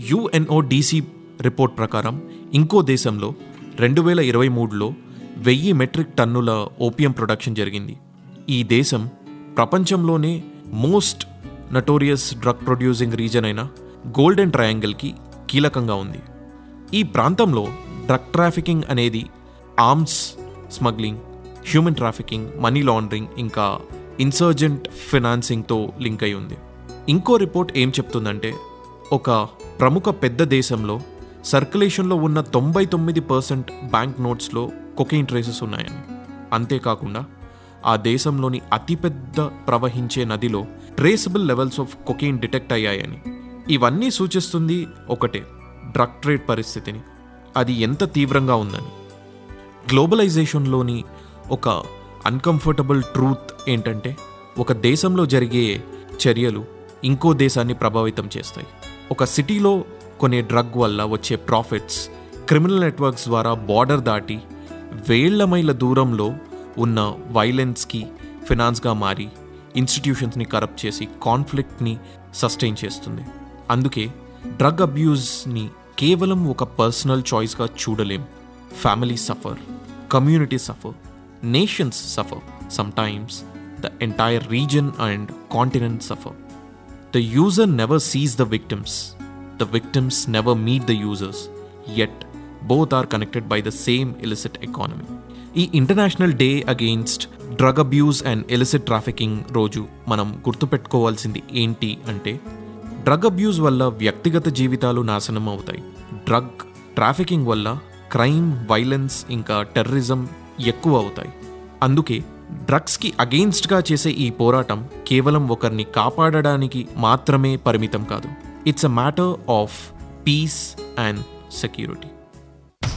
UNODC report ప్రకారం ఇంకో దేశంలో రెండు వేల ఇరవై మూడులో వెయ్యి మెట్రిక్ టన్నుల ఓపియం ప్రొడక్షన్ జరిగింది ఈ దేశం ప్రపంచంలోనే most notorious drug producing region అయిన గోల్డెన్ ట్రయాంగిల్కి కీలకంగా ఉంది ఈ ప్రాంతంలో డ్రగ్ ట్రాఫికింగ్ అనేది arms smuggling human trafficking money laundering ఇంకా ఇన్సర్జెంట్ ఫినాన్సింగ్తో లింక్ అయి ఉంది ఇంకో రిపోర్ట్ ఏం చెప్తుందంటే ఒక ప్రముఖ పెద్ద దేశంలో సర్క్యులేషన్లో ఉన్న తొంభై తొమ్మిది పర్సెంట్ బ్యాంక్ నోట్స్లో కొకెయిన్ ట్రేసెస్ ఉన్నాయని అంతేకాకుండా ఆ దేశంలోని అతిపెద్ద ప్రవహించే నదిలో traceable levels of cocaine detect అయ్యాయని ఇవన్నీ సూచిస్తుంది ఒకటే డ్రగ్ ట్రేడ్ పరిస్థితిని అది ఎంత తీవ్రంగా ఉందని గ్లోబలైజేషన్లోని ఒక అన్కంఫర్టబుల్ ట్రూత్ ఏంటంటే ఒక దేశంలో జరిగే చర్యలు ఇంకో దేశాన్ని ప్రభావితం చేస్తాయి ఒక సిటీలో కొనే డ్రగ్ వల్ల వచ్చే ప్రాఫిట్స్ క్రిమినల్ నెట్వర్క్స్ ద్వారా బార్డర్ దాటి వేళ్ల మైళ్ళ దూరంలో ఉన్న వైలెన్స్కి ఫినాన్స్గా మారి ఇన్స్టిట్యూషన్స్ని కరప్ట్ చేసి కాన్ఫ్లిక్ట్ని సస్టైన్ చేస్తుంది అందుకే డ్రగ్ అబ్యూస్ని కేవలం ఒక పర్సనల్ చాయిస్గా చూడలేం family suffer community suffer nations suffer sometimes the entire region and continent suffer The user never sees the victims. The victims never meet the users. Yet, both are connected by the same illicit economy. ఈ international day against drug abuse and illicit trafficking రోజు మనం గుర్తుపెట్టుకోవాల్సింది ఏంటి అంటే drug abuse వల్ల వ్యక్తిగత జీవితాలు నాశనం అవుతాయి డ్రగ్ ట్రాఫికింగ్ వల్ల క్రైమ్ వైలెన్స్ ఇంకా టెర్రరిజం ఎక్కువ అవుతాయి అందుకే డ్రగ్స్కి అగెయిన్స్ట్గా చేసే ఈ పోరాటం కేవలం ఒకరిని కాపాడడానికి మాత్రమే పరిమితం కాదు it's a matter of peace and security